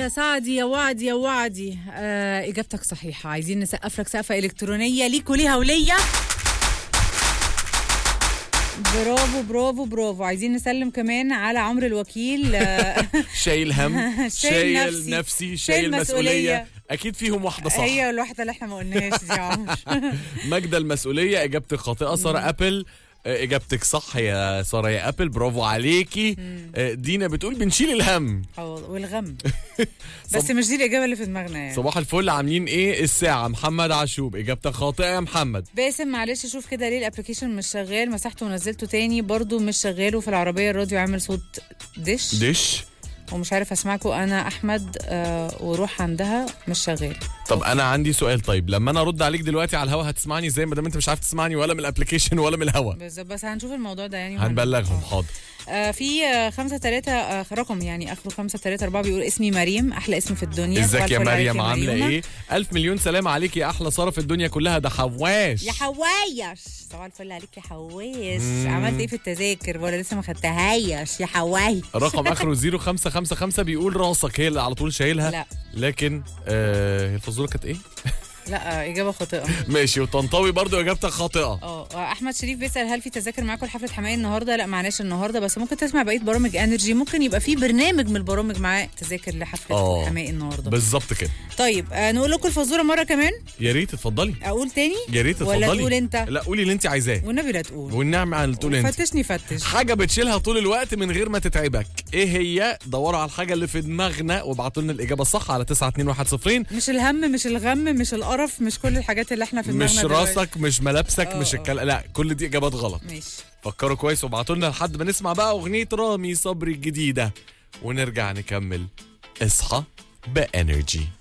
يا سعدي يا وعدي يا وعدي آه اجابتك صحيحه عايزين نسقف لك سقفه الكترونيه ليك وليها وليا برافو برافو برافو عايزين نسلم كمان على عمرو الوكيل آه، شايل هم شايل شايل نفسي، نفسي شايل شايل مسؤولية. مسؤوليه اكيد فيهم واحده صح هي الواحده اللي احنا ما قلناهاش دي يا عمرو ماجدة المسؤولية إجابتك خاطئة سارة أبل آه، إجابتك صح يا سارة يا أبل برافو عليكي آه، دينا بتقول بنشيل الهم اه والغم بس مش دي الاجابه اللي في دماغنا يعني صباح الفل عاملين إيه الساعة محمد عشوب إجابتك خاطئة يا محمد باسم معلش شوف كده ليه الابلكيشن مش شغال مسحته ونزلته تاني برضو مش شغال وفي العربيه الراديو عامل صوت دش دش ومش عارف اسمعكم انا احمد آه وروح عندها مش شغال طب أنا عندي سؤال طيب لما أنا أرد عليك دلوقتي على الهوا هتسمعني إزاي ما دام أنت مش عارف تسمعني ولا من الأبلكيشن ولا من الهوا بس بس هنشوف الموضوع ده يعني هنبلغهم حاضر آه في آه خمسة تلاتة آه رقم يعني اخره خمسة تلاتة اربعة بيقول اسمي مريم احلى اسم في الدنيا ازيك صباح يا الفل عليك مريم يا عاملة مريومة. إيه ألف مليون سلام عليك يا أحلى سارة في الدنيا كلها ده حواش يا حوايش صباح الفل عليك يا حوايش عملت ايه في التذاكر ولا لسه ما خدتهاش يا حوايش رقم اخره 0555 بيقول راسك هي اللي على طول شايلها لا. لكن آه الفزوره كانت ايه؟ لا آه اجابه خاطئه ماشي وطنطاوي برضو اجابتك خاطئه اه احمد شريف بيسال هل في تذاكر معاكم لحفله حماية النهارده لا معناش النهارده بس ممكن تسمع بقيه برامج انرجي ممكن يبقى في برنامج من البرامج معاه تذاكر لحفله اه. حماية النهارده بالظبط كده طيب آه نقول لكم الفزوره مره كمان يا ريت اتفضلي اقول تاني يا ريت اتفضلي ولا تقول انت لا قولي اللي انت عايزاه والنبي لا تقول والنعمه على اللي تقول انت فتشني فتش حاجه بتشيلها طول الوقت من غير ما تتعبك ايه هي دوروا على الحاجه اللي في دماغنا وابعتوا لنا الاجابه الصح على 92110 مش الهم مش الغم مش القرف مش كل الحاجات اللي احنا في دماغنا مش دلوقتي. راسك مش ملابسك اه، مش اه. الكلام لا كل دي اجابات غلط ماشي فكروا كويس وابعتوا لنا لحد ما نسمع بقى اغنيه رامي صبري الجديده ونرجع نكمل اصحى بانرجي